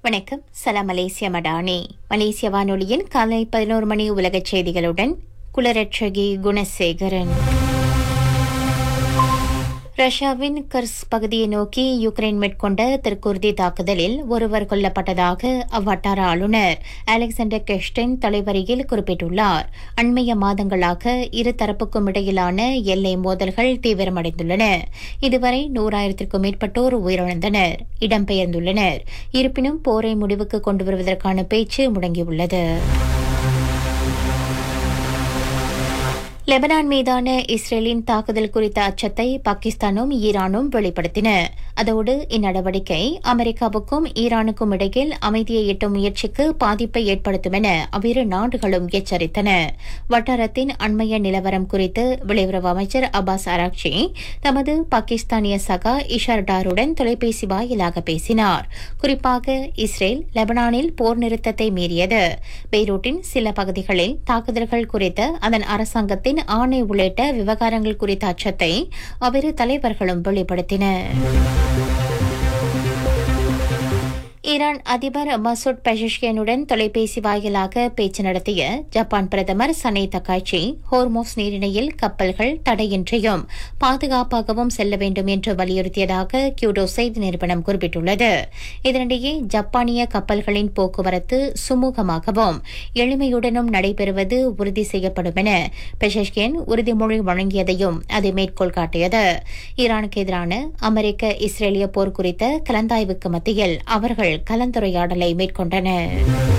வணக்கம் சலாம் மலேசிய மடானி மலேசிய வானொலியின் காலை பதினோரு மணி உலகச் செய்திகளுடன் குலரட்சகி குணசேகரன் ரஷ்யாவின் கர்ஸ் பகுதியை நோக்கி யுக்ரைன் மேற்கொண்ட தெற்குருதி தாக்குதலில் ஒருவர் கொல்லப்பட்டதாக அவ்வட்டார ஆளுநர் அலெக்சாண்டர் கெஸ்டின் தலைவரியில் குறிப்பிட்டுள்ளார் அண்மைய மாதங்களாக இரு தரப்புக்கும் இடையிலான எல்லை மோதல்கள் தீவிரமடைந்துள்ளன இதுவரை நூறாயிரத்திற்கும் மேற்பட்டோர் உயிரிழந்தனர் இடம்பெயர்ந்துள்ளனர் இருப்பினும் போரை முடிவுக்கு கொண்டு வருவதற்கான பேச்சு முடங்கியுள்ளது லெபனான் மீதான இஸ்ரேலின் தாக்குதல் குறித்த அச்சத்தை பாகிஸ்தானும் ஈரானும் வெளிப்படுத்தின அதோடு இந்நடவடிக்கை அமெரிக்காவுக்கும் ஈரானுக்கும் இடையில் அமைதியை எட்டும் முயற்சிக்கு பாதிப்பை ஏற்படுத்தும் என அவ்விரு நாடுகளும் எச்சரித்தன வட்டாரத்தின் அண்மைய நிலவரம் குறித்து வெளியுறவு அமைச்சர் அப்பாஸ் அராக்சி தமது பாகிஸ்தானிய சகா இஷார் டாருடன் தொலைபேசி வாயிலாக பேசினார் குறிப்பாக இஸ்ரேல் லெபனானில் போர் நிறுத்தத்தை மீறியது பெய்ரூட்டின் சில பகுதிகளில் தாக்குதல்கள் குறித்த அதன் அரசாங்கத்தின் ஆணை உள்ளிட்ட விவகாரங்கள் குறித்த அச்சத்தை அவ்விரு தலைவர்களும் வெளிப்படுத்தினர் ஈரான் அதிபர் மசூட் பெஷஷ்கியனுடன் தொலைபேசி வாயிலாக பேச்சு நடத்திய ஜப்பான் பிரதமர் சனே தக்காய்ச்சி ஹோர்மோஸ் நீரிணையில் கப்பல்கள் தடையின்றியும் பாதுகாப்பாகவும் செல்ல வேண்டும் என்று வலியுறுத்தியதாக கியூடோ செய்தி நிறுவனம் குறிப்பிட்டுள்ளது இதனிடையே ஜப்பானிய கப்பல்களின் போக்குவரத்து சுமூகமாகவும் எளிமையுடனும் நடைபெறுவது உறுதி செய்யப்படும் என பெஷஷ்கியன் உறுதிமொழி வழங்கியதையும் அது மேற்கோள் காட்டியது ஈரானுக்கு எதிரான அமெரிக்க இஸ்ரேலிய போர் குறித்த கலந்தாய்வுக்கு மத்தியில் அவர்கள் கலந்துரையாடலை மேற்கொண்டனர்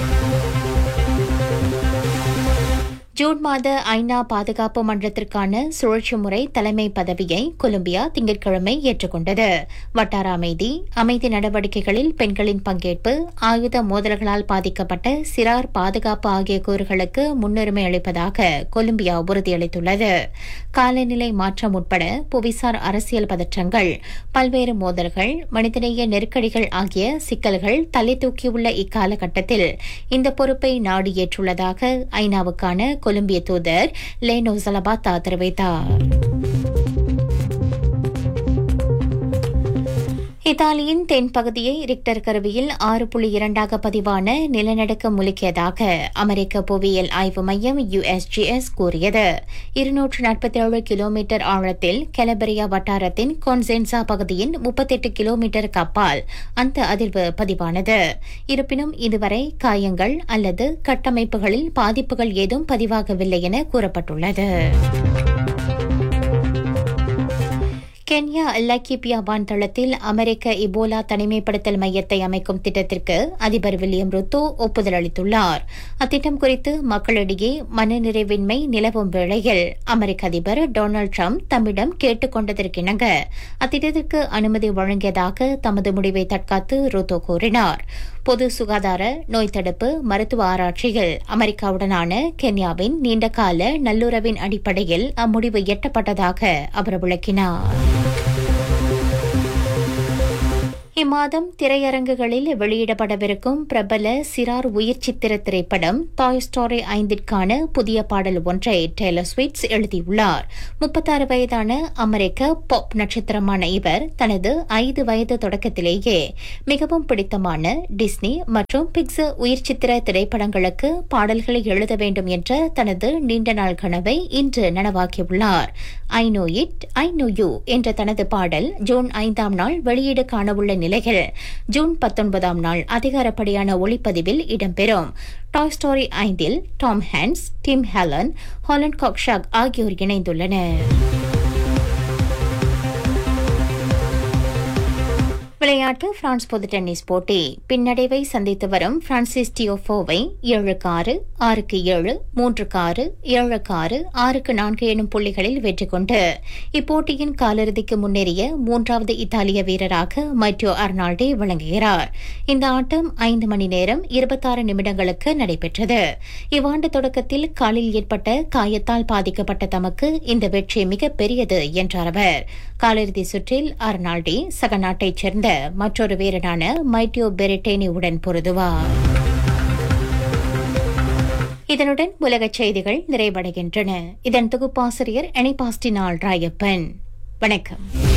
ஜூன் மாத ஐநா பாதுகாப்பு மன்றத்திற்கான சுழற்சி முறை தலைமை பதவியை கொலம்பியா திங்கட்கிழமை ஏற்றுக்கொண்டது வட்டார அமைதி அமைதி நடவடிக்கைகளில் பெண்களின் பங்கேற்பு ஆயுத மோதல்களால் பாதிக்கப்பட்ட சிறார் பாதுகாப்பு ஆகிய கூறுகளுக்கு முன்னுரிமை அளிப்பதாக கொலம்பியா உறுதியளித்துள்ளது காலநிலை மாற்றம் உட்பட புவிசார் அரசியல் பதற்றங்கள் பல்வேறு மோதல்கள் மனிதநேய நெருக்கடிகள் ஆகிய சிக்கல்கள் தலை தூக்கியுள்ள இக்காலகட்டத்தில் இந்த பொறுப்பை நாடு ஏற்றுள்ளதாக ஐநாவுக்கான கொலம்பிய தூதர் லேனோ சலபாத்தா தெரிவித்தார் இத்தாலியின் தென்பகுதியை ரிக்டர் கருவியில் ஆறு புள்ளி இரண்டாக பதிவான நிலநடுக்கம் முழுக்கியதாக அமெரிக்க புவியியல் ஆய்வு மையம் யுஎஸ்ஜிஎஸ் கூறியது இருநூற்று நாற்பத்தேழு கிலோமீட்டர் ஆழத்தில் கெலபரியா வட்டாரத்தின் கொன்சென்சா பகுதியின் முப்பத்தெட்டு கிலோமீட்டர் கப்பால் அந்த அதிர்வு பதிவானது இருப்பினும் இதுவரை காயங்கள் அல்லது கட்டமைப்புகளில் பாதிப்புகள் ஏதும் பதிவாகவில்லை என கூறப்பட்டுள்ளது கென்யா லக்கிபியா வான்தளத்தில் அமெரிக்க இபோலா தனிமைப்படுத்தல் மையத்தை அமைக்கும் திட்டத்திற்கு அதிபர் வில்லியம் ருத்தோ ஒப்புதல் அளித்துள்ளார் அத்திட்டம் குறித்து மக்களிடையே மனநிறைவின்மை நிலவும் வேளையில் அமெரிக்க அதிபர் டொனால்டு டிரம்ப் தம்மிடம் கேட்டுக் கொண்டதற்கிணங்க அத்திட்டத்திற்கு அனுமதி வழங்கியதாக தமது முடிவை தற்காத்து ருத்தோ கூறினார் பொது சுகாதார நோய் தடுப்பு மருத்துவ ஆராய்ச்சியில் அமெரிக்காவுடனான கென்யாவின் நீண்டகால நல்லுறவின் அடிப்படையில் அம்முடிவு எட்டப்பட்டதாக அவர் விளக்கினார் இம்மாதம் திரையரங்குகளில் வெளியிடப்படவிருக்கும் பிரபல சிறார் உயிர் சித்திர திரைப்படம் டாய் ஸ்டோரி ஐந்திற்கான புதிய பாடல் ஒன்றை டேலர் ஸ்வீட்ஸ் எழுதியுள்ளார் முப்பத்தாறு வயதான அமெரிக்க பாப் நட்சத்திரமான இவர் தனது ஐந்து வயது தொடக்கத்திலேயே மிகவும் பிடித்தமான டிஸ்னி மற்றும் பிக்சர் உயிர் சித்திர திரைப்படங்களுக்கு பாடல்களை எழுத வேண்டும் என்ற தனது நீண்ட நாள் கனவை இன்று நனவாக்கியுள்ளார் I know it I know you என்ற தனது பாடல் ஜூன் ஐந்தாம் நாள் வெளியீடு காணவுள்ள நிலையில் ஜூன் பத்தொன்பதாம் நாள் அதிகாரப்படியான ஒளிப்பதிவில் இடம்பெறும் டாய் ஸ்டோரி ஐந்தில் Tom Hanks Tim Helen Holland காக்ஷாக் ஆகியோர் இணைந்துள்ளனர் விளையாட்டு பிரான்ஸ் பொது டென்னிஸ் போட்டி பின்னடைவை சந்தித்து வரும் பிரான்சிஸ் டியோஃபோவை ஏழுக்கு ஆறு ஆறுக்கு ஏழு மூன்றுக்கு ஆறு ஏழுக்கு ஆறு ஆறுக்கு நான்கு எனும் புள்ளிகளில் வெற்றி கொண்டு இப்போட்டியின் காலிறுதிக்கு முன்னேறிய மூன்றாவது இத்தாலிய வீரராக மைட்டியோ அர்னால்டே விளங்குகிறார் இந்த ஆட்டம் ஐந்து மணி நேரம் இருபத்தாறு நிமிடங்களுக்கு நடைபெற்றது இவ்வாண்டு தொடக்கத்தில் காலில் ஏற்பட்ட காயத்தால் பாதிக்கப்பட்ட தமக்கு இந்த வெற்றி மிகப்பெரியது என்றார் அவர் காலிறுதி சுற்றில் அர்னால்டே சக நாட்டைச் சேர்ந்த மற்றொரு வீரரான மைட்டியோ பெரிட்டேனி உடன் பொருதுவார் இதனுடன் உலகச் செய்திகள் நிறைவடைகின்றன இதன் தொகுப்பாசிரியர் எனிபாஸ்டினால் ராயப்பன் வணக்கம்